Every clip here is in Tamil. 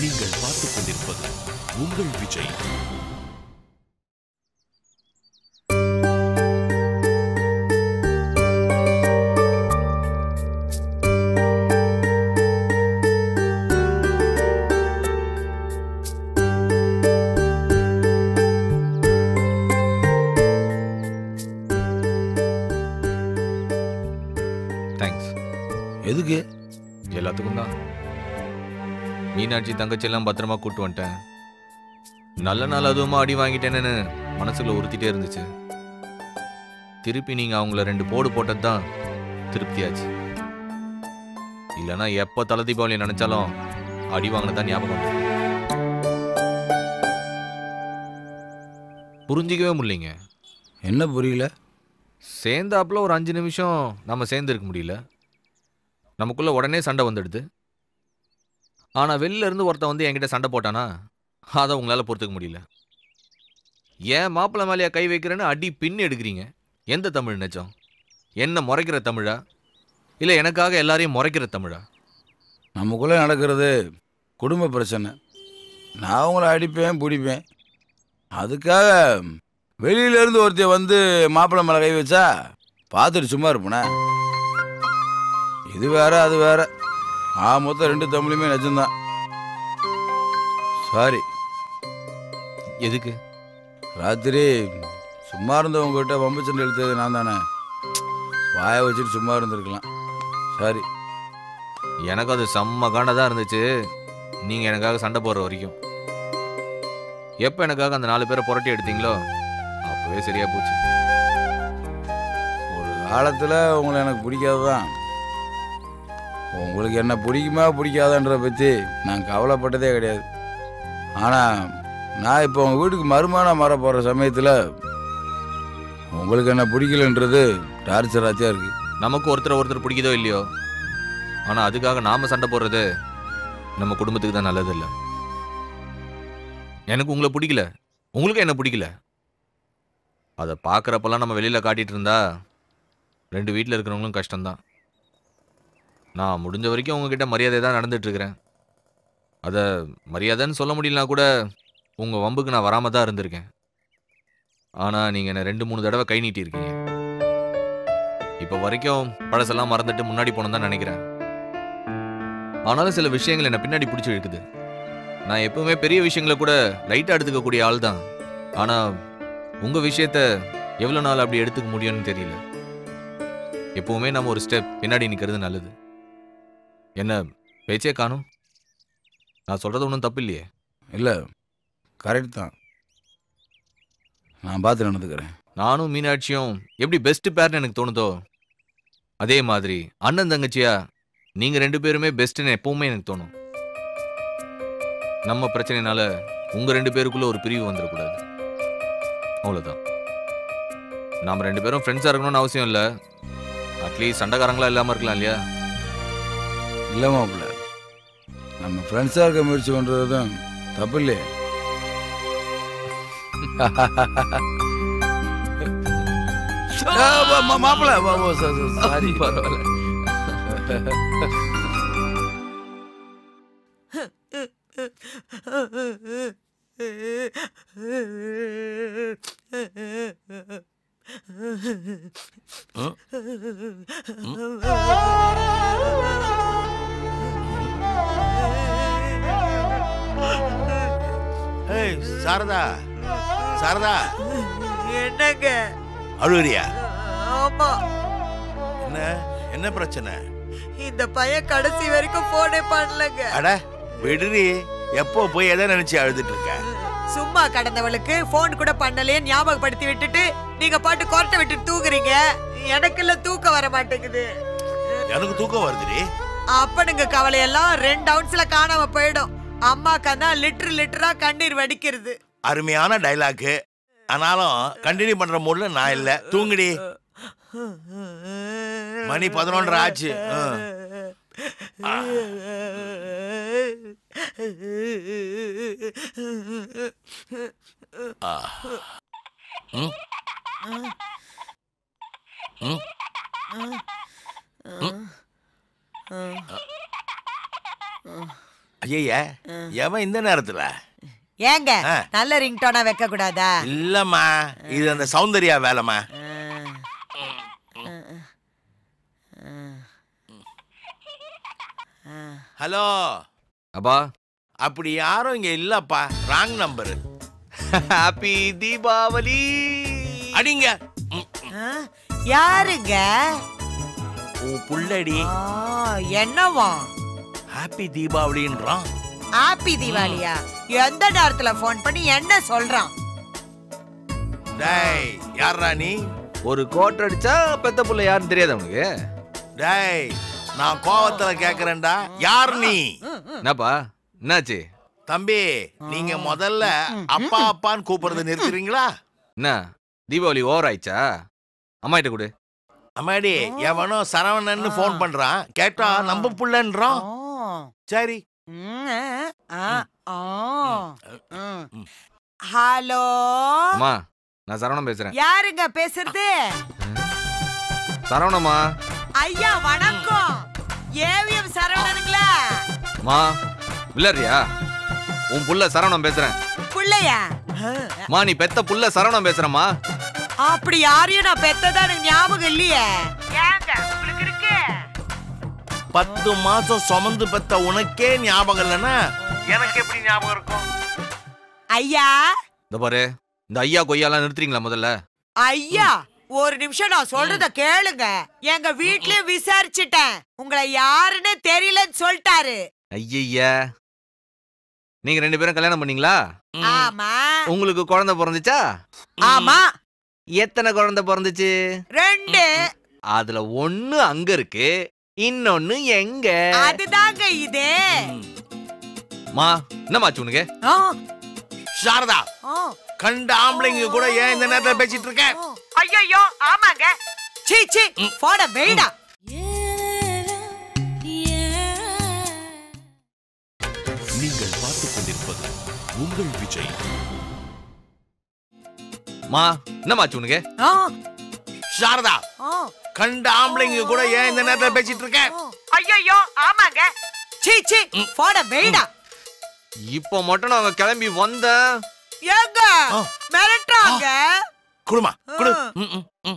நீங்கள் பார்த்துக் கொண்டிருப்பது உங்கள் விஜய் தேங்க்ஸ் எதுக்கு எல்லாத்துக்கும் தான் மீனாட்சி தங்கச்சி எல்லாம் பத்திரமா கூட்டு வந்துட்டேன் நல்ல நாள் அதுவுமா அடி வாங்கிட்டேன்னு மனசுல உறுத்திட்டே இருந்துச்சு திருப்பி நீங்க அவங்கள ரெண்டு போடு போட்டது தான் திருப்தியாச்சு இல்லைன்னா எப்போ தலை தீபாவளி நினைச்சாலும் அடி வாங்கினதான் ஞாபகம் வந்து புரிஞ்சிக்கவே முடியலைங்க என்ன புரியல சேர்ந்தாப்புல ஒரு அஞ்சு நிமிஷம் நம்ம சேர்ந்து இருக்க முடியல நமக்குள்ள உடனே சண்டை வந்துடுது ஆனால் வெளில இருந்து ஒருத்தன் வந்து என்கிட்ட சண்டை போட்டானா அதை உங்களால் பொறுத்துக்க முடியல ஏன் மாப்பிள்ளை மேலேயா கை வைக்கிறேன்னு அடி பின் எடுக்கிறீங்க எந்த தமிழ் நிஜம் என்ன முறைக்கிற தமிழா இல்லை எனக்காக எல்லாரையும் முறைக்கிற தமிழா நமக்குள்ளே நடக்கிறது குடும்ப பிரச்சனை நான் உங்களை அடிப்பேன் பிடிப்பேன் அதுக்காக வெளியிலேருந்து ஒருத்தன் வந்து மாப்பிள்ளை மேலே கை வச்சா பார்த்துட்டு சும்மா இருப்பேனே இது வேற அது வேற ஆ மொத்தம் ரெண்டு தமிழுமே நிஜம்தான் சாரி எதுக்கு ராத்திரி சும்மா இருந்தவங்ககிட்ட வம்பு சண்டை இழுத்தது நான் தானே வாயை வச்சுட்டு சும்மா இருந்திருக்கலாம் சாரி எனக்கு அது செம்ம காண்டதாக இருந்துச்சு நீங்கள் எனக்காக சண்டை போடுற வரைக்கும் எப்போ எனக்காக அந்த நாலு பேரை புரட்டி எடுத்தீங்களோ அப்போவே சரியா போச்சு ஒரு காலத்தில் உங்களை எனக்கு பிடிக்காது தான் உங்களுக்கு என்ன பிடிக்குமா பிடிக்காதான்ற பற்றி நான் கவலைப்பட்டதே கிடையாது ஆனால் நான் இப்போ உங்கள் வீட்டுக்கு மறுமானம் மாற போகிற சமயத்தில் உங்களுக்கு என்ன பிடிக்கலன்றது டார்ச்சர் ஆச்சியாக இருக்குது நமக்கு ஒருத்தர் ஒருத்தர் பிடிக்குதோ இல்லையோ ஆனால் அதுக்காக நாம சண்டை போடுறது நம்ம குடும்பத்துக்கு தான் நல்லது இல்லை எனக்கு உங்களை பிடிக்கல உங்களுக்கு என்ன பிடிக்கல அதை பார்க்குறப்பெல்லாம் நம்ம வெளியில் காட்டிட்டு இருந்தா ரெண்டு வீட்டில் இருக்கிறவங்களும் கஷ்டம்தான் நான் முடிஞ்ச வரைக்கும் உங்ககிட்ட மரியாதை தான் நடந்துட்டு இருக்கிறேன் அதை மரியாதைன்னு சொல்ல முடியலனா கூட உங்கள் வம்புக்கு நான் வராமல் தான் இருந்திருக்கேன் ஆனால் நீங்கள் என்னை ரெண்டு மூணு தடவை கை நீட்டியிருக்கீங்க இப்போ வரைக்கும் பழசெல்லாம் மறந்துட்டு முன்னாடி போனோம் தான் நினைக்கிறேன் ஆனாலும் சில விஷயங்கள் என்னை பின்னாடி பிடிச்சி இழுக்குது நான் எப்பவுமே பெரிய விஷயங்களை கூட லைட்டாக எடுத்துக்கக்கூடிய ஆள் தான் ஆனால் உங்கள் விஷயத்த எவ்வளோ நாள் அப்படி எடுத்துக்க முடியும்னு தெரியல எப்பவுமே நம்ம ஒரு ஸ்டெப் பின்னாடி நிற்கிறது நல்லது என்ன பேச்சே காணும் நான் சொல்கிறது ஒன்றும் தப்பு இல்லையே இல்லை கரெக்ட் தான் நான் பார்த்து நடந்துக்கிறேன் நானும் மீனாட்சியும் எப்படி பெஸ்ட் பேர்னு எனக்கு தோணுதோ அதே மாதிரி அண்ணன் தங்கச்சியா நீங்க ரெண்டு பேருமே பெஸ்ட்னு எப்பவுமே எனக்கு தோணும் நம்ம பிரச்சனைனால உங்க ரெண்டு பேருக்குள்ள ஒரு பிரிவு வந்துடக்கூடாது அவ்வளவுதான் நாம ரெண்டு பேரும் ஃப்ரெண்ட்ஸா இருக்கணும்னு அவசியம் இல்லை அட்லீஸ்ட் சண்டைக்காரங்களா இல்லாம இருக்கலாம் இல்லையா இல்லை மாப்பிள்ள நம்ம ஃப்ரெண்ட்ஸாக இருக்க முயற்சி பண்ணுறது தான் தப்பு இல்லையே மாப்பிள்ள சாரி பரவாயில்ல ஏய் சாரதா சாரதா என்னங்க அழுகுறியா ஆமா என்ன என்ன பிரச்சனை இந்த பையன் கடைசி வரைக்கும் போனே பண்ணலங்க அட விடுறி எப்போ போய் எதை நினைச்சு அழுதுட்டு இருக்க சும்மா கடந்தவளுக்கு போன் கூட பண்ணலையே ஞாபகப்படுத்தி விட்டுட்டு நீங்க பாட்டு கொரட்டை விட்டு தூங்குறீங்க எனக்குள்ள தூக்கம் வர மாட்டேங்குது எனக்கு தூக்கம் வருதுடி அப்பனுங்க கவலையெல்லாம் ரெண்டு அவுன்ஸ்ல காணாம போயிடும் அம்மாக்கா தான் லிட்டர் லிட்டரா கண்ணீர் வடிக்கிறது அருமையான டைலாக்கு ஆனாலும் கண்டினியூ பண்ற மூட்ல நான் இல்ல தூங்குடி மணி பதினொன்றரை ஆச்சு ஆ. ஆ. ம். ம். ஐய எவன் இந்த நேரத்துல ஏங்க ஆ. நல்ல ரிங்டோனா வைக்க கூடாதா இல்லம்மா இது அந்த சௌந்தர்யா வேலைம்மா ஹலோ அப்பா அப்படி யாரும் இங்க இல்லப்பா ராங் நம்பர் ஹாப்பி தீபாவளி அடிங்க ம், ஆ, யாருங்க உன் புள்ளடி ஆ, என்னவா ஹாப்பி தீபாவளின்றான் ஹாப்பி தீபாவளியா எந்த நேரத்துல ஃபோன் பண்ணி என்ன சொல்றான் டேய் யாரா நீ ஒரு கோட்டை அடிச்சா பெத்த புள்ள யாருன்னு தெரியாது அவனுக்கு டேய் நான் கோவத்துல கேக்குறேன்டா யார் நீ என்னப்பா என்னாச்சு தம்பி நீங்க முதல்ல அப்பா அப்பான்னு கூப்பிடுறத நிறுத்துறீங்களா என்ன தீபாவளி ஓவர் ஆயிடுச்சா அம்மா கிட்ட கொடு அம்மாடி எவனோ சரவணன்னு ஃபோன் பண்றான் கேட்டா நம்ம புள்ளன்றான் சரி ம், ஆ, ஆ, ம். ஹலோ அம்மா நான் சரவணன் பேசுறேன் யாருங்க பேசுறது சரவணம்மா ஐயா வணக்கம் ஏவிஎம் சரவணனுங்களா அம்மா வில்லறியா உன் புள்ள சரவணன் பேசுறேன் புள்ளையா மா நீ பெத்த புள்ள சரவணன் பேசுறேம்மா அப்படி யாரையும் நான் பெத்ததா எனக்கு ஞாபகம் இல்லையே ஏங்க உங்களுக்கு இருக்கு பத்து மாசம் சுமந்து பெத்த உனக்கே ஞாபகம் இல்லைன்னா எனக்கு எப்படி ஞாபகம் இருக்கும் ஐயா இந்த பாரு இந்த ஐயா கொய்யாலாம் நிறுத்துறீங்களா முதல்ல ஐயா ஒரு நிமிஷம் நான் சொல்றத கேளுங்க எங்க வீட்லயே விசாரிச்சுட்டேன் உங்களை யாருன்னு தெரியலன்னு சொல்லிட்டாரு ஐயய்யா நீங்க ரெண்டு பேரும் கல்யாணம் பண்ணீங்களா ஆமா உங்களுக்கு குழந்தை பிறந்துச்சா ஆமா எத்தனை குழந்தை பிறந்துச்சு ரெண்டு அதுல ஒண்ணு அங்க இருக்கு இன்னொன்னு எங்க அதுதாங்க இது மா என்னமாச்சு உனக்கு ஆ, சாரதா ஆ, கண்ட ஆம்பளைங்க கூட ஏன் இந்த நேரத்துல பேசிட்டு இருக்க ஆ. ஐயையோ ஆமாங்க சீ சீ போட வெயிடா நீங்கள் பார்த்துக் கொண்டிருப்பது உங்கள் விஜய் மா என்னமாச்சு உனக்கு ஆ, சாரதா ஆ, கண்ட ஆம்பளைங்க கூட ஏன் இந்த நேரத்துல பேசிட்டு இருக்க ஆ. ஐயையோ ஆமாங்க சீ சீ போட வெயிடா இப்போ மட்டும் நாங்க கிளம்பி வந்த ஏங்க ஆ. மிரட்டுறாங்க குடுமா குடு ஆ. ம், ம், ம்.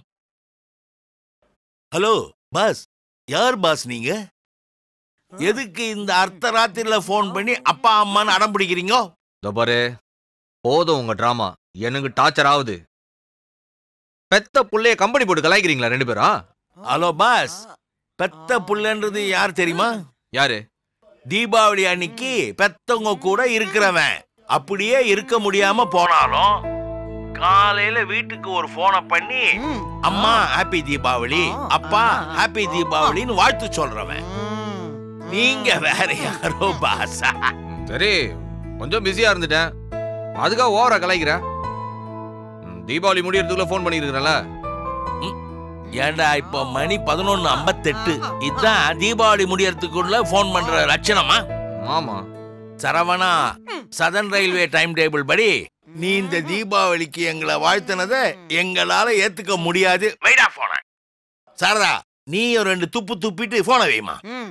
ஹலோ பாஸ் யார் பாஸ் நீங்க எதுக்கு இந்த அர்த்தராத்திரில ஃபோன் பண்ணி அப்பா அம்மான்னு அடம் பிடிக்கிறீங்க இதோ பாரு போதும் உங்க டிராமா எனக்கு டார்ச்சர் ஆகுது பெத்த புள்ளைய கம்பெனி போட்டு கலாய்க்கிறீங்களா ரெண்டு பேரும் ஹலோ பாஸ் பெத்த புள்ளன்றது யார் தெரியுமா யாரு தீபாவளி அன்னைக்கு பெத்தவங்க கூட இருக்கிறவன் அப்படியே இருக்க முடியாம போனாலும் காலையில வீட்டுக்கு ஒரு போனை பண்ணி ம். அம்மா ஹாப்பி தீபாவளி அப்பா ஹாப்பி தீபாவளின்னு வாழ்த்து சொல்றவன் ம். நீங்க வேற யாரோ பாசா ம், சரி கொஞ்சம் பிஸியா இருந்துட்டேன் அதுக்காக ஓவரா கலாய்க்கிற ம், தீபாவளி முடியறதுக்குள்ள ஃபோன் பண்ணிருக்கிறேன்ல ஏண்டா இப்ப மணி பதினொன்னு ஐம்பத்தெட்டு இதான் தீபாவளி முடியறதுக்குள்ள போன் பண்ற லட்சணமா ஆமா Saravana southern railway time table படி நீ இந்த தீபாவளிக்கு எங்களை வாழ்த்தினத எங்களால ஏத்துக்க முடியாது வைடா போன சாரதா நீ ஒரு ரெண்டு துப்பு துப்பிட்டு போன வைமா ம்.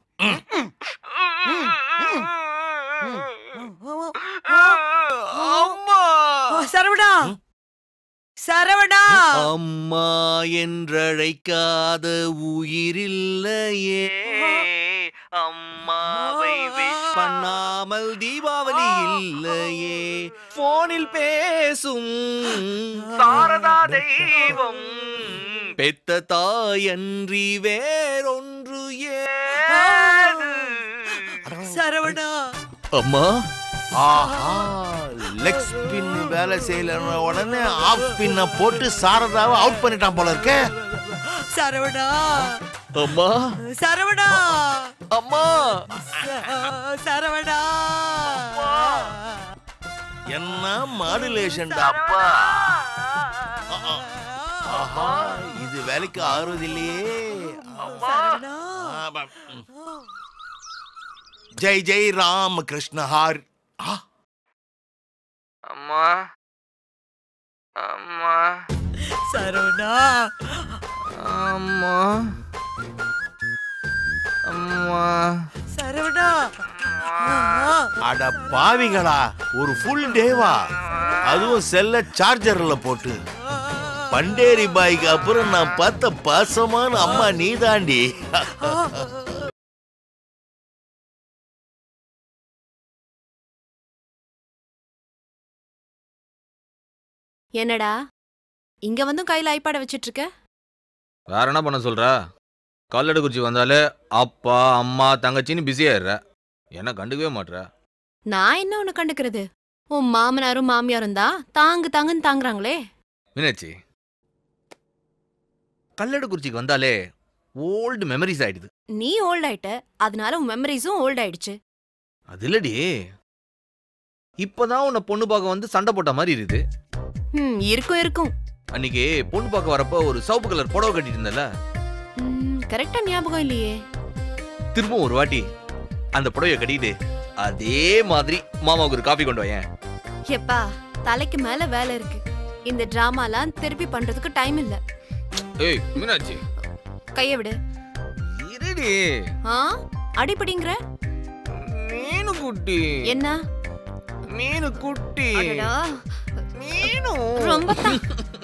அம்மா ஓ, சரவணா சரவணா அம்மா என்றழைக்காத உயிரில்லையே அம்மாவை விஷ் பண்ணாமல் தீபாவளி இல்லையே போனில் பேசும் சாரதா தெய்வம் பெத்த தாயன்றி வேறொன்று ஏது சரவணா அம்மா ஆஹா லெக் ஸ்பின் வேலை செய்யல உடனே ஆஃப் ஸ்பின்ன போட்டு சாரதாவை அவுட் பண்ணிட்டான் போல இருக்க சரவணா அம்மா சரவணா அம்மா ச- சரவணா என்ன மாடுலேஷன் அப்பா ஆஹா இது வேலைக்கு ஆறுவது இல்லையே சரவணா ஆமா. ஜெய் ஜெய் ராம கிருஷ்ணஹார் ஆ, அம்மா அம்மா சரவணா அம்மா அம்மா சரவணா அட பாவிகளா ஒரு ஃபுல் டேவா அதுவும் செல்ல சார்ஜர்ல போட்டு பண்டேரி பாய்க்கு அப்புறம் நான் பார்த்த பாசமான அம்மா நீதாண்டி என்னடா இங்க வந்தும் கையில ஐபாட வச்சிட்டு இருக்க வேற என்ன பண்ண சொல்றா கல்லடைக்குறிச்சி வந்தாலே அப்பா அம்மா தங்கச்சின்னு பிஸியாயிடுற என்ன கண்டுக்கவே மாட்ற நான் என்ன உன்னை கண்டுக்கிறது உன் மாமனாரும் மாமியாரும் தான் தாங்கு தாங்குன்னு தாங்குறாங்களே மீனாட்சி கல்லடைக்குறிச்சிக்கு வந்தாலே ஓல்டு மெமரிஸ் ஆயிடுது நீ ஓல்ட் ஆயிட்ட அதனால உன் மெமரிஸும் ஓல்ட் ஆயிடுச்சு அது இல்லடி இப்பதான் உன்னை பொண்ணு பார்க்க வந்து சண்டை போட்ட மாதிரி இருக்குது ம் இருக்கும் இருக்கும் அன்னைக்கு பொண்ணு பார்க்க வரப்போ ஒரு சிவப்பு கலர் புடவை கட்டிட்டு இருந்தல ம், கரெக்டா ஞாபகம் இல்லையே திரும்ப ஒரு வாட்டி அந்த புடவைய கட்டிட்டு அதே மாதிரி மாமாவுக்கு ஒரு காஃபி கொண்டு வாயேன் எப்பா தலைக்கு மேல வேலை இருக்கு இந்த டிராமாலாம் திருப்பி பண்றதுக்கு டைம் இல்ல ஏய் மீனாட்சி கைய விடு இருடி ஆ அடிப்படிங்கிற மீனு குட்டி என்ன மீனு குட்டி அடடா, மீனு ரொம்ப தான்.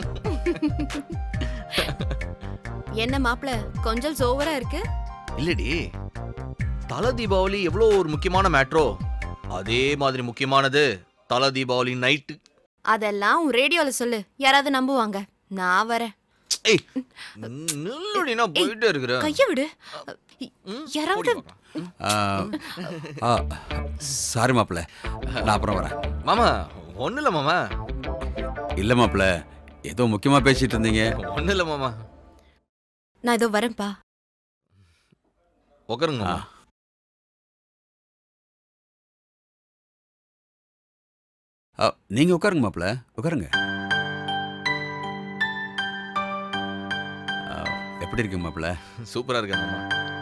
என்ன மாப்ள கொஞ்சம் சோவரா இருக்கு இல்லடி தல தீபாவளி எவ்வளோ ஒரு முக்கியமான மேட்ரோ அதே மாதிரி முக்கியமானது தல தீபாவளி நைட்டு அதெல்லாம் உன் ரேடியோல சொல்லு யாராவது நம்புவாங்க நான் வரேன் ஏய் நில்லுடி நான் போயிட்டே இருக்கிறேன் கைய விடு ம், யாராவது போடி பார்க்கலாம். ஆ, ஆ, சாரி மாப்பிள்ள நான் அப்புறம் வரேன் மாமா ஒண்ணு இல்ல மாமா இல்லை மாப்பிள்ள ஏதோ முக்கியமாக பேசிட்டு இருந்தீங்க ஒண்ணு இல்ல மாமா நான் இதோ வரேன்ப்பா உட்காருங்க மாமா ஆ, நீங்க உட்காருங்க மாப்பிள்ள உட்காருங்க ஆ, எப்படி இருக்கு மாப்பிள்ள சூப்பரா இருக்கேன் மாமா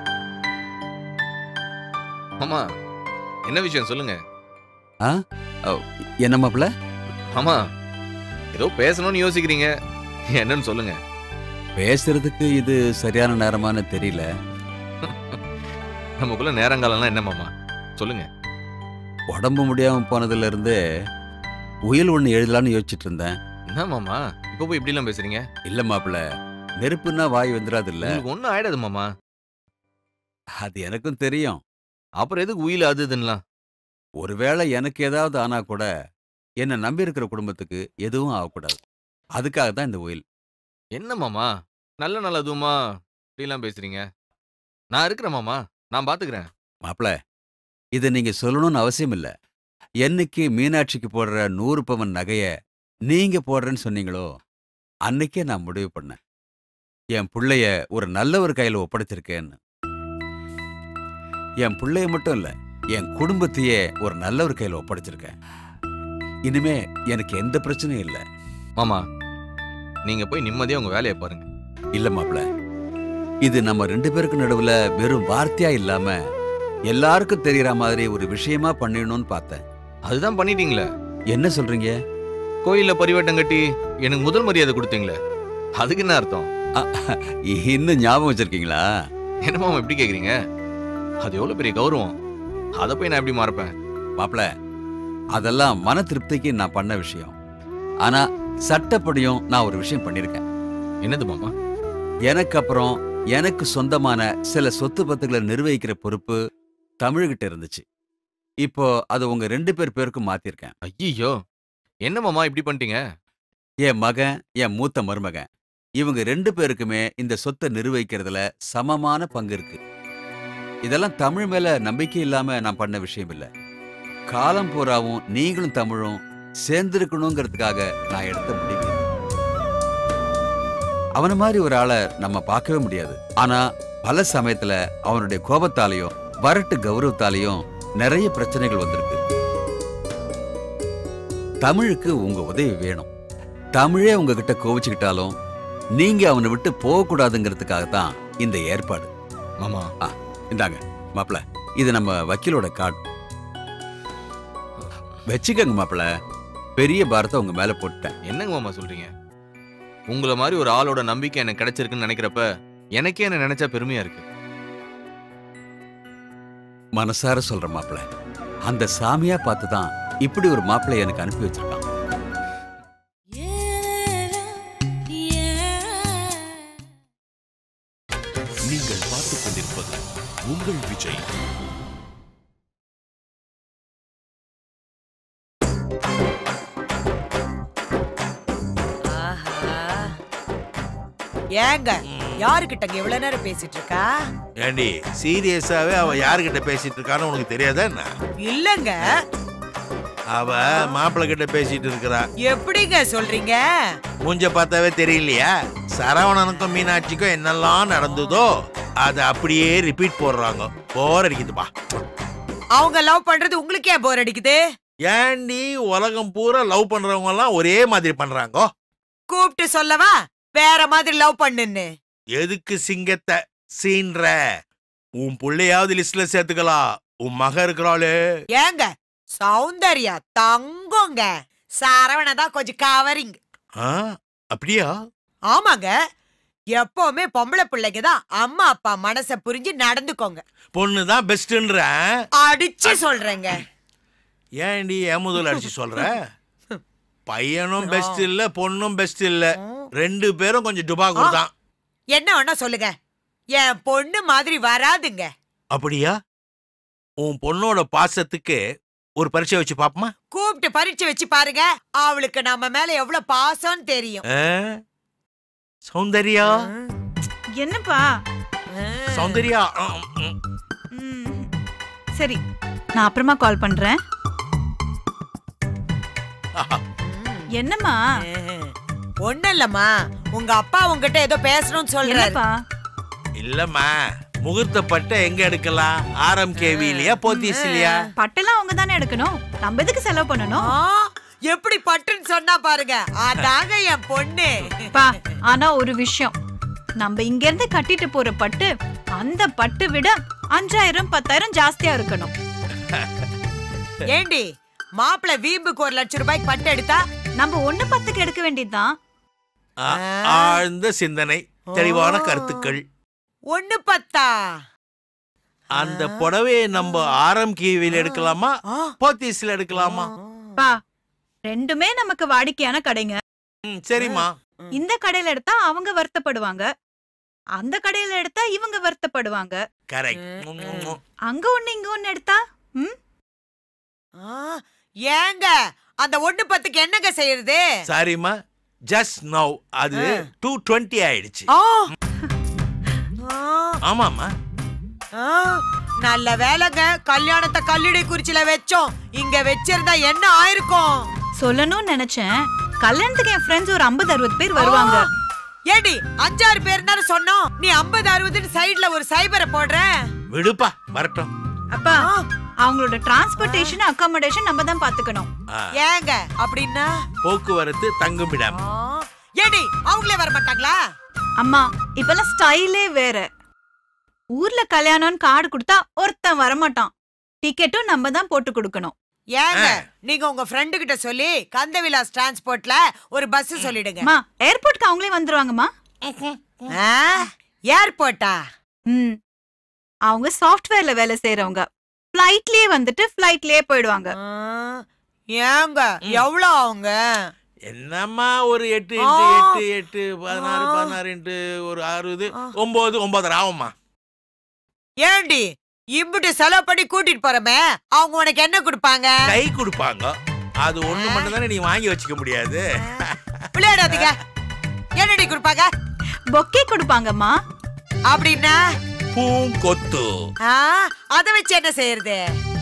மாமா என்ன விஷயம் சொல்லுங்க ஆ ஓ, என்ன மாப்பிள்ள மாமா ஏதோ பேசணும்னு யோசிக்கிறீங்க என்னன்னு சொல்லுங்க பேசுறதுக்கு இது சரியான நேரமான்னு தெரியல நமக்குள்ள நேரங்காலம்லாம் என்ன மாமா சொல்லுங்க உடம்பு முடியாம போனதுல இருந்து உயில் ஒன்று எழுதலான்னு யோசிச்சுட்டு இருந்தேன் என்ன மாமா இப்போ போய் இப்படிலாம் பேசுறீங்க இல்ல மாப்பிள்ள நெருப்புன்னா வாய் வந்துடாது இல்ல உங்களுக்கு ஒன்றும் ஆயிடாது மாமா அது எனக்கும் தெரியும் அப்புறம் எதுக்கு உயில அது இதுன்னுலாம் ஒருவேளை எனக்கு ஏதாவது ஆனா கூட என்னை நம்பி இருக்கிற குடும்பத்துக்கு எதுவும் ஆகக்கூடாது அதுக்காக தான் இந்த உயில் என்ன மாமா நல்ல நல்ல அதுவுமா இப்படிலாம் பேசுறீங்க நான் இருக்கிறேன் மாமா நான் பாத்துக்கிறேன் மாப்பிள இதை நீங்க சொல்லணும்னு அவசியம் இல்ல என்னைக்கு மீனாட்சிக்கு போடுற நூறு பவன் நகைய நீங்க போடுறேன்னு சொன்னீங்களோ அன்னைக்கே நான் முடிவு பண்ணேன் என் புள்ளைய ஒரு நல்லவர் கையில ஒப்படைச்சிருக்கேன்னு என் புள்ளைய மட்டும் இல்ல என் குடும்பத்தையே ஒரு நல்லவர் கையில ஒப்படைச்சிருக்கேன் இனிமே எனக்கு எந்த பிரச்சனையும் இல்ல மாமா நீங்க போய் நிம்மதியா உங்க வேலையை பாருங்க இல்ல மாப்ள இது நம்ம ரெண்டு பேருக்கு நடுவுல வெறும் வார்த்தையா இல்லாம எல்லாருக்கும் தெரியற மாதிரி ஒரு விஷயமா பண்ணிடணும்னு பார்த்தேன் அதுதான் பண்ணிட்டீங்களே என்ன சொல்றீங்க கோயில்ல பரிவட்டம் கட்டி எனக்கு முதல் மரியாதை கொடுத்தீங்களே அதுக்கு என்ன அர்த்தம் இன்னும் ஞாபகம் வச்சிருக்கீங்களா என்ன மாமா இப்படி கேக்குறீங்க அது எவ்வளவு பெரிய கௌரவம் அதை போய் நான் எப்படி மறப்பேன் மாப்ள அதெல்லாம் மன திருப்திக்கு நான் பண்ண விஷயம் ஆனா சட்டப்படியும் நான் ஒரு விஷயம் பண்ணிருக்கேன் என்னது மாமா எனக்கு அப்புறம் எனக்கு சொந்தமான சில சொத்து பத்துகளை நிர்வகிக்கிற பொறுப்பு தமிழ்கிட்ட இருந்துச்சு இப்போ அது உங்க ரெண்டு பேர் பேருக்கும் மாத்திருக்கேன் ஐயோ என்ன மாமா இப்படி பண்ணிட்டீங்க என் மகன் என் மூத்த மருமகன் இவங்க ரெண்டு பேருக்குமே இந்த சொத்தை நிர்வகிக்கிறதுல சமமான பங்கு இருக்கு இதெல்லாம் தமிழ் மேல நம்பிக்கை இல்லாம நான் பண்ண விஷயம் இல்ல காலம் பூராவும் நீங்களும் தமிழும் சேர்ந்திருக்கணுங்கிறதுக்காக நான் எடுத்த முடிவு இது. அவன மாதிரி ஒரு ஆளை நம்ம பார்க்கவே முடியாது ஆனா பல சமயத்துல அவனுடைய கோபத்தாலையும் வரட்டு கௌரவத்தாலையும் நிறைய பிரச்சனைகள் வந்திருக்கு தமிழுக்கு உங்க உதவி வேணும் தமிழே உங்ககிட்ட கோவிச்சுக்கிட்டாலும் நீங்க அவனை விட்டு போகக்கூடாதுங்கிறதுக்காக தான் இந்த ஏற்பாடு மாமா இந்தாங்க மாப்பிள இது நம்ம வக்கீலோட கார்டு வச்சுக்கங்க மாப்பிள பெரிய பாரத்தை உங்க மேல போட்டுட்டேன் என்னங்க மாமா சொல்றீங்க உங்களை மாதிரி ஒரு ஆளோட நம்பிக்கை எனக்கு கிடைச்சிருக்குன்னு நினைக்கிறப்ப எனக்கே என்ன நினைச்சா பெருமையா இருக்கு மனசார சொல்ற மாப்பிள அந்த சாமியா பார்த்து தான் இப்படி ஒரு மாப்பிள்ளை எனக்கு அனுப்பி வச்சிருக்கான் நீங்கள் பார்த்துக் கொண்டிருப்பது உங்கள் விஜய் ஆஹா. ஏங்க யாருக்கிட்டங்க இவ்வளவு நேரம் பேசிட்டு இருக்கா ஏண்டி சீரியஸாவே அவ யாருகிட்ட பேசிட்டு இருக்கான்னு உனக்கு தெரியாதா என்ன இல்லங்க அவ மாப்பிள்ளை கிட்ட பேசிட்டு இருக்கிறா எப்படிங்க சொல்றீங்க மூஞ்ச பார்த்தாவே தெரியலையா சரவணனுக்கும் மீனாட்சிக்கும் என்னெல்லாம் நடந்ததோ அதை அப்படியே ரிப்பீட் போடுறாங்க போர் அடிக்குதுப்பா அவங்க லவ் பண்றது உங்களுக்கு ஏன் போர் அடிக்குது ஏண்டி உலகம் பூரா லவ் பண்றவங்க எல்லாம் ஒரே மாதிரி பண்றாங்க கூப்பிட்டு சொல்லவா வேற மாதிரி லவ் பண்ணுன்னு எதுக்கு சிங்கத்தை சீன்ற உன் புள்ளையாவது லிஸ்ட்ல சேர்த்துக்கலாம் உன் மக இருக்கிறாளே ஏங்க சௌந்தர்யா தங்கங்க சரவண தான் கொஞ்சம் கவரிங் ஆ, அப்படியா ஆமாங்க எப்பவுமே பொம்பளை பிள்ளைங்க தான் அம்மா அப்பா மனச புரிஞ்சு நடந்துக்கோங்க பொண்ணு தான் பெஸ்ட்ன்ற அடிச்சு சொல்றேங்க ஏன்டி ஏமுதல் அடிச்சு சொல்ற பையனும் பெஸ்ட் இல்ல பொண்ணும் பெஸ்ட் இல்ல ரெண்டு பேரும் கொஞ்சம் டுபாக்கூர் தான் என்ன வேணா சொல்லுங்க என் பொண்ணு மாதிரி வராதுங்க அப்படியா உன் பொண்ணோட பாசத்துக்கு ஒரு பரீட்சை வச்சு பாப்போமா கூப்பிட்டு பரீட்சை வச்சு பாருங்க அவளுக்கு நம்ம மேல எவ்வளவு பாசம்னு தெரியும் ஆ? சௌந்தர்யா என்னப்பா சௌந்தர்யா ஆ, ம். ம், சரி நான் அப்புறமா கால் பண்றேன் என்னம்மா ஒண்ணு இல்லம்மா உங்க அப்பா உங்ககிட்ட ஏதோ பேசணும்னு சொல்றாரு என்னப்பா இல்லம்மா முகூர்த்த பட்டை எங்க எடுக்கலாம் ஆரம் கேவி இல்லையா போத்தீஸ் இல்லையா பட்டெல்லாம் அவங்க தானே எடுக்கணும் நம்ம எதுக்கு செலவு பண்ணணும் ஆ, எப்படி பட்டுன்னு சொன்னா பாருங்க அதாங்க என் பொண்ணு பா ஆனா ஒரு விஷயம் நம்ம இங்க இருந்து கட்டிட்டு போற பட்டு அந்த பட்டு விட அஞ்சாயிரம் பத்தாயிரம் ஜாஸ்தியா இருக்கணும் ஏண்டி மாப்பிள வீம்புக்கு ஒரு லட்சம் ரூபாய்க்கு பட்டு எடுத்தா நம்ம ஒண்ணு பத்துக்கு எடுக்க வேண்டியதுதான் ஆ, ஆழ்ந்த சிந்தனை தெளிவான கருத்துக்கள் ஒண்ணு பத்தா அந்த புடவையை நம்ம ஆரம் கேவியில் எடுக்கலாமா ஆ. போத்தீஸ்ல எடுக்கலாமா பா ரெண்டுமே நமக்கு வாடிக்கையான கடைங்க ம், சரிம்மா இந்த கடையில எடுத்தா அவங்க வருத்தப்படுவாங்க அந்த கடையில எடுத்தா இவங்க வருத்தப்படுவாங்க கரெக்ட் அங்க ஒண்ணு இங்க ஒண்ணு எடுத்தா ம் ஆ, ஏங்க அந்த ஒண்ணு பத்துக்கு என்னங்க செய்யறது சாரிம்மா ஜஸ்ட் நவ் அது டூ டுவெண்ட்டி ஆயிடுச்சு ஆ. ஆ, ஆமாம்மா ஆ, நல்ல வேலைங்க கல்யாணத்தை கல்லிடை குறிச்சில வச்சோம் இங்க வச்சிருந்தா என்ன ஆயிருக்கும் சொல்லணும்னு நினைச்சேன் கல்யாணத்துக்கு என் ஃப்ரெண்ட்ஸ் ஒரு ஐம்பது அறுபது பேர் வருவாங்க ஆ, ஏடி அஞ்சாறு பேர் தானே சொன்னோம் நீ ஐம்பது அறுபதுன்னு சைடுல ஒரு சைபரை போடுற விடுப்பா வரட்டும் அப்பா ஆ, அவங்களோட டிரான்ஸ்போர்டேஷன் அகாமடேஷன் நம்ம தான் பாத்துக்கணும் ஆ, ஏங்க அப்படின்னா போக்குவரத்து தங்குமிடம் ஆ, ஏடி அவங்களே வர மாட்டாங்களா அம்மா இப்பெல்லாம் ஸ்டைலே வேற ஊர்ல கல்யாணம்னு கார்டு கொடுத்தா ஒருத்தன் வரமாட்டான் டிக்கெட்டும் நம்ம தான் போட்டு கொடுக்கணும் ஏங்க ஆ. நீங்க உங்க ஃப்ரெண்டு கிட்ட சொல்லி கந்தவிலாஸ் டிரான்ஸ்போர்ட்ல ஒரு பஸ் சொல்லிடுங்க அம்மா ஏர்போர்ட்க்கு அவங்களே வந்துருவாங்கம்மா ஆ, ஏர்போர்ட்டா ம் அவங்க சாஃப்ட்வேர்ல வேலை செய்றவங்க ஃப்ளைட்லயே வந்துட்டு ஃப்ளைட்லயே போயிடுவாங்க ஆ, ஏங்க எவ்வளவு அவங்க என்னம்மா ஒரு எட்டு இன்ட்டு ஆ. எட்டு எட்டு பதினாறு ஆ. பதினாறு இன்ட்டு ஒரு அறுபது ஆ. ஒன்பது ஒன்பதரை ஆகும்மா ஏண்டி இம்புட்டு செலவு பண்ணி கூட்டிட்டு போறமே அவங்க உனக்கு என்ன கொடுப்பாங்க கை கொடுப்பாங்க அது ஒண்ணு மட்டும் தானே நீ வாங்கி வச்சுக்க முடியாது விளையாடாதீங்க என்னடி கொடுப்பாங்க பொக்கே கொடுப்பாங்கம்மா அப்படின்னா பூங்கொத்து ஆ, அத வச்சு என்ன செய்யறது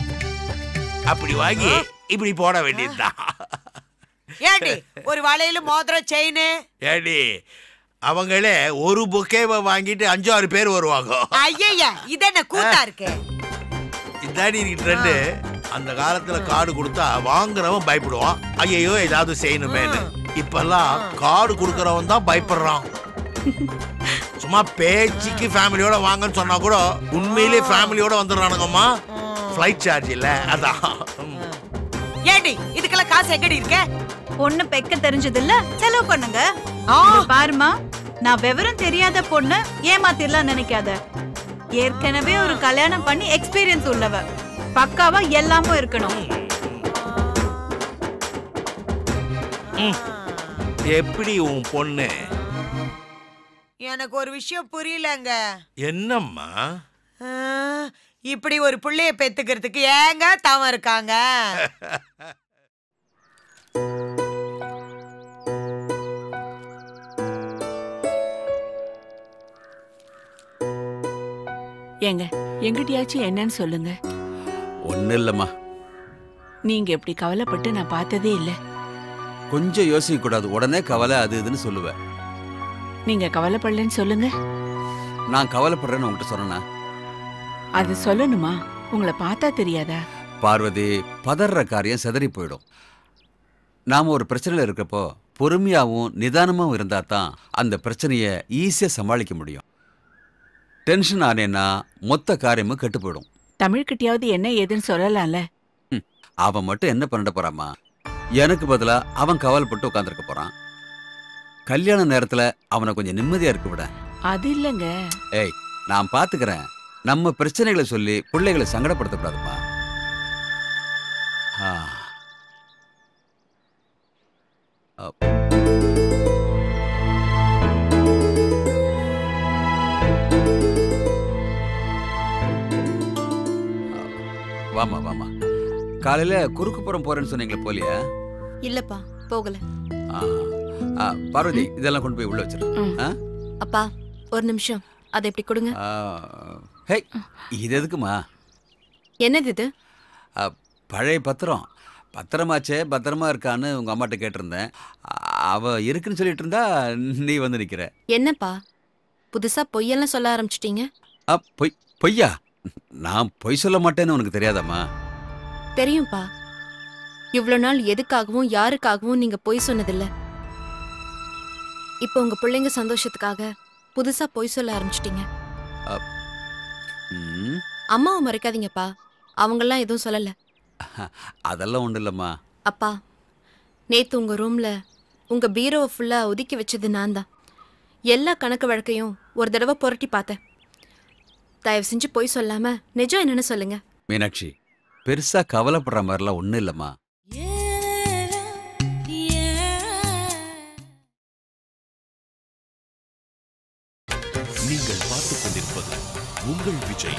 அப்படி வாங்கி இப்படி போட வேண்டியதுதான் ஏண்டி ஒரு வளையல மோதிரம் செயின் ஏடி அவங்களே ஒரு புக்கேவை வாங்கிட்டு அஞ்சாறு பேர் வருவாங்க ஐயா இது என்ன கூத்தா இருக்கு இதாடி ட்ரெண்டு அந்த காலத்துல கார்டு கொடுத்தா வாங்குறவன் பயப்படுவான் ஐயோ ஏதாவது செய்யணுமேனு இப்பெல்லாம் கார்டு கொடுக்கறவன் தான் பயப்படுறான் சும்மா பேச்சுக்கு ஃபேமிலியோட வாங்கன்னு சொன்னா கூட உண்மையிலே ஃபேமிலியோட வந்துடுறானுங்கம்மா ஃப்ளைட் சார்ஜ் இல்ல அதான் ம். ஏண்டி இதுக்கெல்லாம் காசு எங்கடி இருக்க பொண்ணு பெக்க தெரிஞ்சது இல்ல செலவு பண்ணுங்க ஆ. இங்க பாருமா நான் விவரம் தெரியாத பொண்ணு ஏமாத்திரலாம் நினைக்காத ஏற்கனவே ஒரு கல்யாணம் பண்ணி எக்ஸ்பீரியன்ஸ் உள்ளவ பக்காவா எல்லாமும் இருக்கணும் எப்படி உன் பொண்ணு எனக்கு ஒரு விஷயம் புரியலங்க என்னம்மா ஆ, இப்படி ஒரு புள்ளைய பெத்துக்கிறதுக்கு ஏங்க தவம் இருக்காங்க ஏங்க எங்கிட்டயாச்சும் என்னன்னு சொல்லுங்க ஒன்றும் இல்லைம்மா நீங்க இப்படி கவலைப்பட்டு நான் பார்த்ததே இல்ல கொஞ்சம் யோசிக்க கூடாது உடனே கவலை அது இதுன்னு சொல்லுவேன் நீங்க கவலைப்படலன்னு சொல்லுங்க நான் கவலைப்படுறேன்னு உங்ககிட்ட சொன்னேனா அது சொல்லணுமா உங்களை பார்த்தா தெரியாதா பார்வதி பதற காரியம் சிதறி போயிடும் நாம ஒரு பிரச்சனையில் இருக்கப்போ பொறுமையாகவும் நிதானமாகவும் இருந்தால் தான் அந்த பிரச்சனையை ஈஸியாக சமாளிக்க முடியும் டென்ஷன் ஆனேன்னா மொத்த காரியமும் கெட்டு போயிடும் தமிழ்கிட்டயாவது என்ன ஏதுன்னு சொல்லலாம்ல அவன் மட்டும் என்ன பண்ணிட போறாமா எனக்கு பதிலா அவன் கவலைப்பட்டு உட்காந்துருக்க போறான் கல்யாண நேரத்துல அவனை கொஞ்சம் நிம்மதியா இருக்க விட அது இல்லைங்க ஏய் நான் பாத்துக்கிறேன் நம்ம பிரச்சனைகளை சொல்லி பிள்ளைகளை சங்கடப்படுத்தக்கூடாதுமா ஆ. அப். வாமா வாமா காலையில குறுக்குப்புறம் போறேன்னு சொன்னீங்களே போலியா இல்லப்பா போகல ஆ. ஆ, பார்வதி இதெல்லாம் கொண்டு போய் உள்ள வச்சிரு ம். ஆ? அப்பா ஒரு நிமிஷம் அதை இப்படி கொடுங்க ஆ. ஹே இது எதுக்குமா என்னது இது ஆ, பழைய பத்திரம் பத்திரமாச்சே பத்திரமா இருக்கான்னு உங்க அம்மாட்ட கேட்டிருந்தேன் ஆ, அவ இருக்குன்னு சொல்லிட்டு இருந்தா நீ வந்து நிக்கிற என்னப்பா புதுசா பொய்யெல்லாம் சொல்ல ஆரம்பிச்சிட்டீங்க ஆ, பொய் பொய்யா நான் பொய் சொல்ல மாட்டேன்னு உனக்கு தெரியாதாம்மா தெரியும்பா இவ்வளோ நாள் எதுக்காகவும் யாருக்காகவும் நீங்க பொய் சொன்னதில்ல இப்போ உங்க பிள்ளைங்க சந்தோஷத்துக்காக புதுசா பொய் சொல்ல ஆரம்பிச்சிட்டீங்க ம், அம்மாவை மறைக்காதீங்கப்பா அவங்கெல்லாம் எதுவும் சொல்லல அதெல்லாம் ஒன்றும் இல்லைம்மா அப்பா நேத்து உங்க ரூம்ல உங்க பீரோவை ஃபுல்லா ஒதுக்கி வச்சது நான் தான் எல்லா கணக்கு வழக்கையும் ஒரு தடவை புரட்டி பார்த்தேன் தயவு செஞ்சு பொய் சொல்லாம நிஜம் என்னன்னு சொல்லுங்க மீனாட்சி பெருசா கவலைப்படுற மாதிரிலாம் ஒன்றும் இல்லைம்மா நீங்கள் பார்த்துக் கொண்டிருப்பது உங்கள் விஜய்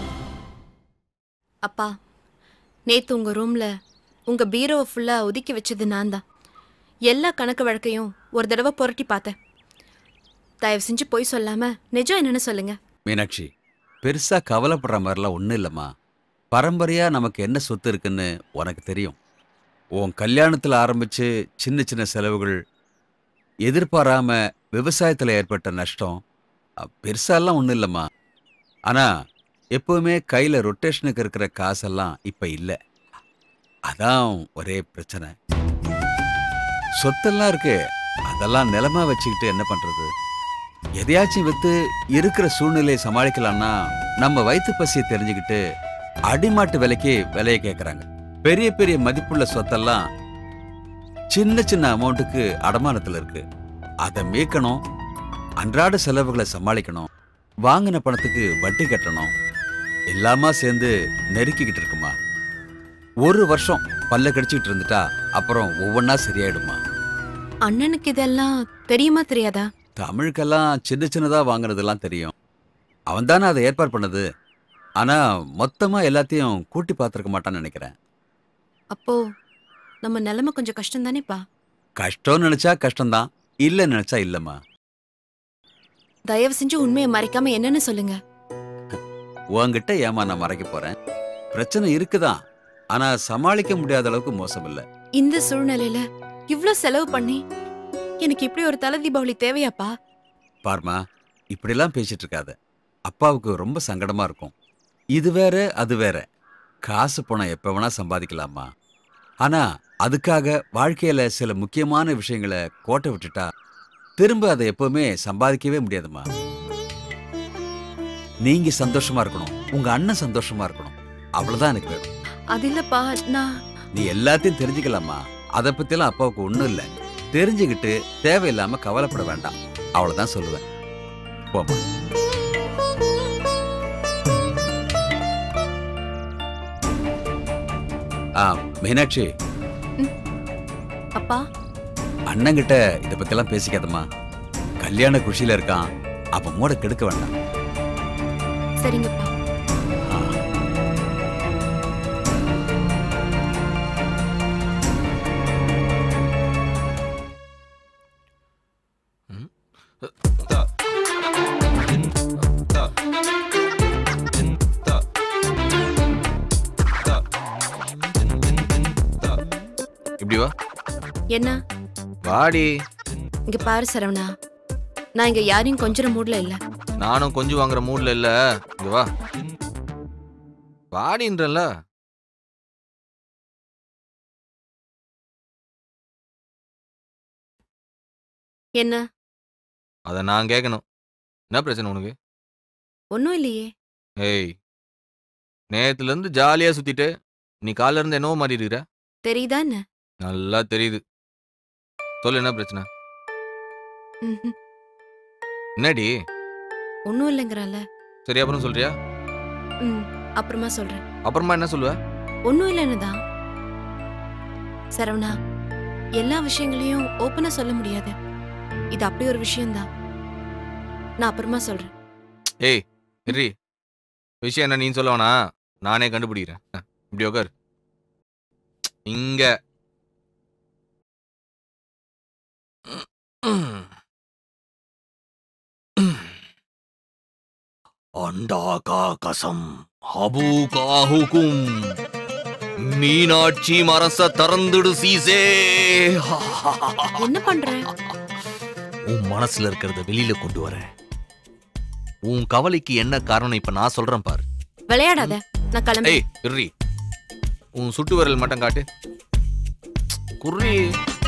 அப்பா நேத்து உங்க ரூம்ல உங்க பீரோவை ஃபுல்லா ஒதுக்கி வச்சது நான் தான் எல்லா கணக்கு வழக்கையும் ஒரு தடவை புரட்டி பார்த்தேன் தயவு செஞ்சு பொய் சொல்லாம நிஜம் என்னன்னு சொல்லுங்க மீனாட்சி பெருசா கவலைப்படுற மாதிரிலாம் ஒன்றும் இல்லைம்மா பரம்பரையா நமக்கு என்ன சொத்து இருக்குன்னு உனக்கு தெரியும் உன் கல்யாணத்தில் ஆரம்பிச்சு சின்ன சின்ன செலவுகள் எதிர்பாராம விவசாயத்தில் ஏற்பட்ட நஷ்டம் அ, பெருசாலாம் ஒன்றும் இல்லைம்மா ஆனா எப்பவுமே கையில ரொட்டேஷனுக்கு இருக்கிற காசெல்லாம் இப்ப இல்லை அதான் ஒரே பிரச்சனை சொத்தெல்லாம் இருக்கு அதெல்லாம் நிலமா வச்சுக்கிட்டு என்ன பண்றது எதையாச்சும் வித்து இருக்கிற சூழ்நிலையை சமாளிக்கலாம்னா நம்ம வயிற்று பசியை தெரிஞ்சுக்கிட்டு அடிமாட்டு விலைக்கு விலையை கேட்குறாங்க பெரிய பெரிய மதிப்புள்ள சொத்தெல்லாம் சின்ன சின்ன அமௌண்ட்டுக்கு அடமானத்தில் இருக்கு அதை மீட்கணும் அன்றாட செலவுகளை சமாளிக்கணும் வாங்கின பணத்துக்கு வட்டி கட்டணும் எல்லாமா சேர்ந்து நெருக்கிக்கிட்டு இருக்குமா ஒரு வருஷம் பல்ல கடிச்சிக்கிட்டு இருந்துட்டா அப்புறம் ஒவ்வொன்றா சரியாயிடுமா அண்ணனுக்கு இதெல்லாம் தெரியுமா தெரியாதா தமிழுக்கெல்லாம் சின்ன சின்னதா வாங்குனதெல்லாம் தெரியும் அவன் தானே அதை ஏற்பாடு பண்ணது ஆனா மொத்தமா எல்லாத்தையும் கூட்டி பார்த்துருக்க மாட்டான்னு நினைக்கிறேன் அப்போ நம்ம நிலைமை கொஞ்சம் கஷ்டம் தானேப்பா கஷ்டம்னு நினைச்சா கஷ்டம்தான் இல்ல நினைச்சா இல்லம்மா தயவு செஞ்சு உண்மையை மறைக்காம என்னன்னு சொல்லுங்க உன்கிட்ட ஏமா நான் மறைக்க போறேன் பிரச்சனை இருக்குதான் ஆனா சமாளிக்க முடியாத அளவுக்கு மோசம் இல்ல இந்த சூழ்நிலையில இவ்ளோ செலவு பண்ணி எனக்கு இப்படி ஒரு தலை தீபாவளி தேவையாப்பா பார்மா இப்படிலாம் பேசிட்டு இருக்காத அப்பாவுக்கு ரொம்ப சங்கடமா இருக்கும் இது வேற அது வேற காசு பணம் எப்ப வேணா சம்பாதிக்கலாமா ஆனா அதுக்காக வாழ்க்கையில சில முக்கியமான விஷயங்களை கோட்டை விட்டுட்டா திரும்ப அதை எப்பவுமே சம்பாதிக்கவே முடியாதுமா நீங்க சந்தோஷமா இருக்கணும் உங்க அண்ணன் சந்தோஷமா இருக்கணும் அவ்வளவுதான் எனக்கு வேணும் அது இல்லப்பா நான் நீ எல்லாத்தையும் தெரிஞ்சுக்கலாமா அதை பத்திலாம் அப்பாவுக்கு ஒண்ணும் இல்ல தெரிஞ்சுக்கிட்டு தேவையில்லாம கவலைப்பட வேண்டாம் அவ்வளவுதான் சொல்லுவேன் போமா ஆ மீனாட்சி அப்பா அண்ணங்கிட்ட இதை பத்தியெல்லாம் பேசிக்காதம்மா கல்யாண குஷியில இருக்கான் அப்ப மூட கெடுக்க வேண்டாம் சரிங்கப்பா ஆ. இப்படி வா என்ன வாடி இங்க பாரு சரவணா நான் இங்க யாரையும் கொஞ்சற மூட்ல இல்ல நானும் கொஞ்சம் வாங்குற மூட்ல இல்ல இங்க வா வாடின்றல என்ன அத நான் கேட்கணும் என்ன பிரச்சனை உனக்கு ஒன்றும் இல்லையே ஏய் நேத்துல இருந்து ஜாலியா சுத்திட்டு நீ காலைல இருந்து என்னவோ மாதிரி இருக்கிற தெரியுதா என்ன நல்லா தெரியுது சொல்லு என்ன பிரச்சனை ம்ஹும். என்னடி ஒன்றும் இல்லைங்கிறல்ல சரி அப்புறம் சொல்றியா ம் அப்புறமா சொல்றேன் அப்புறமா என்ன சொல்லுவ ஒன்றும் இல்லைன்னு தான் சரவணா எல்லா விஷயங்களையும் ஓப்பனா சொல்ல முடியாது இது அப்படி ஒரு விஷயம்தான் நான் அப்புறமா சொல்றேன் ஏய் இரி விஷயம் என்ன நீ சொல்ல வேணா நானே கண்டுபிடிக்கிறேன் அஹ், இப்படி உட்கார் இங்க அண்டா கா கசம் ஹபு கா ஹுகும் மீனாட்சி மரச திறந்துடு சீசே என்ன பண்ற உன் மனசுல இருக்கிறத வெளியில கொண்டு வரேன் உன் கவலைக்கு என்ன காரணம் இப்ப நான் சொல்றேன் பாரு விளையாடாத நான் கிளம்பி ஏய் இர்ரி உன் சுட்டு விரல் மட்டும் காட்டு குர்ரி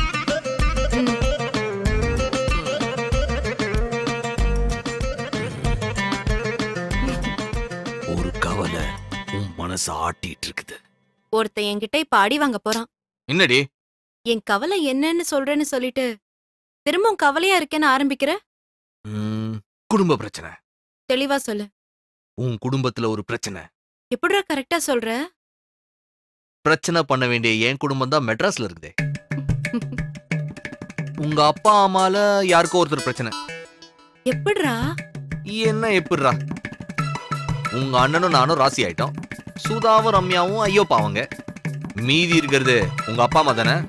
ஒரு கவலை உன் மனசை ஆட்டிட்டு இருக்குது ஒருத்தன் என்கிட்ட இப்ப அடி வாங்க போறான் என்னடி என் கவலை என்னன்னு சொல்றேன்னு சொல்லிட்டு திரும்பவும் கவலையா இருக்கேன்னு ஆரம்பிக்கிற ம், குடும்ப பிரச்சனை தெளிவா சொல்லு உன் குடும்பத்துல ஒரு பிரச்சனை எப்படிடா கரெக்டா சொல்ற பிரச்சனை பண்ண வேண்டிய என் குடும்பம் தான் மெட்ராஸ்ல இருக்குதே உங்க அப்பா அம்மால யாருக்கோ ஒருத்தர் பிரச்சனை எப்படிடா என்ன எப்படிரா உங்க அண்ணனும் நானும் ராசி ஆயிட்டோம் சுதாவும் ரம்யாவும் ஐயோ பாவங்க மீதி இருக்கிறது உங்க அப்பா அம்மா தானே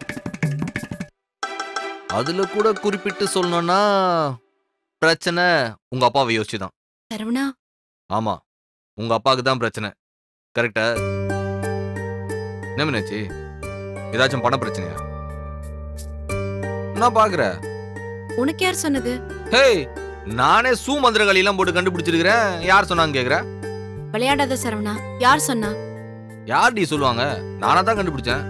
அதுல கூட குறிப்பிட்டு சொல்லணும்னா பிரச்சனை உங்க அப்பாவை யோசிச்சுதான் சரவணா ஆமா உங்க அப்பாவுக்கு தான் பிரச்சனை கரெக்டா என்ன மீனாச்சி ஏதாச்சும் பண பிரச்சனையா நான் பாக்குறேன் உனக்கு யார் சொன்னது ஹேய் நானே சூ மந்திரகாளி எல்லாம் போட்டு கண்டுபிடிச்சிருக்கிறேன் யார் சொன்னாங்க கேக்குற விளையாடாத சரவணா யார் சொன்னா யார்டி சொல்லுவாங்க நானா தான் கண்டுபிடிச்சேன்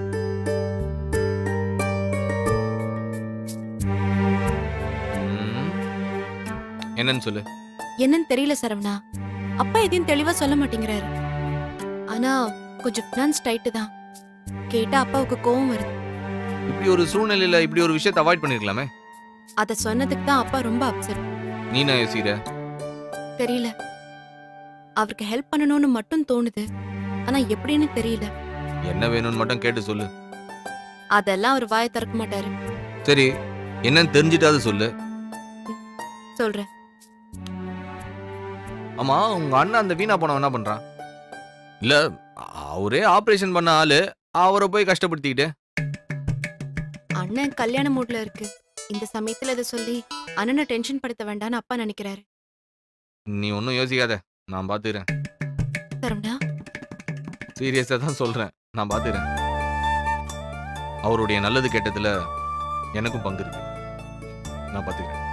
ம், என்னன்னு சொல்லு என்னன்னு தெரியல சரவணா அப்பா எதையும் தெளிவா சொல்ல மாட்டேங்கிறாரு ஆனா கொஞ்சம் ஃபினான்ஸ் டைட்டு தான் கேட்டா அப்பாவுக்கு கோவம் வருது இப்படி ஒரு சூழ்நிலையில இப்படி ஒரு விஷயத்தை அவாய்ட் பண்ணிருக்கலாமே அத சொன்னதுக்கு தான் அப்பா ரொம்ப அப்செட் நீ என்ன யோசிக்கிற தெரியல அவருக்கு ஹெல்ப் பண்ணணும்னு மட்டும் தோணுது ஆனா எப்படின்னு தெரியல என்ன வேணும்னு மட்டும் கேட்டு சொல்லு அதெல்லாம் அவர் வாயை திறக்க மாட்டாரு சரி என்னன்னு தெரிஞ்சுட்டாது சொல்லு சொல்றேன் ஆமா உங்க அண்ணன் அந்த வீணா போனவன் என்ன பண்றான் இல்ல அவரே ஆபரேஷன் பண்ண ஆளு அவரை போய் கஷ்டப்படுத்திக்கிட்டு அண்ணன் கல்யாண மூட்ல இருக்கு இந்த சமயத்துல இதை சொல்லி அண்ணனை டென்ஷன் படுத்த வேண்டாம்னு அப்பா நினைக்கிறாரு நீ ஒன்றும் யோசிக்காத நான் பாத்துக்கிறேன் சரவணா சீரியஸா தான் சொல்றேன் நான் பாத்துக்கிறேன் அவருடைய நல்லது கெட்டதுல எனக்கும் பங்கு இருக்கு நான் பாத்துக்கிறேன்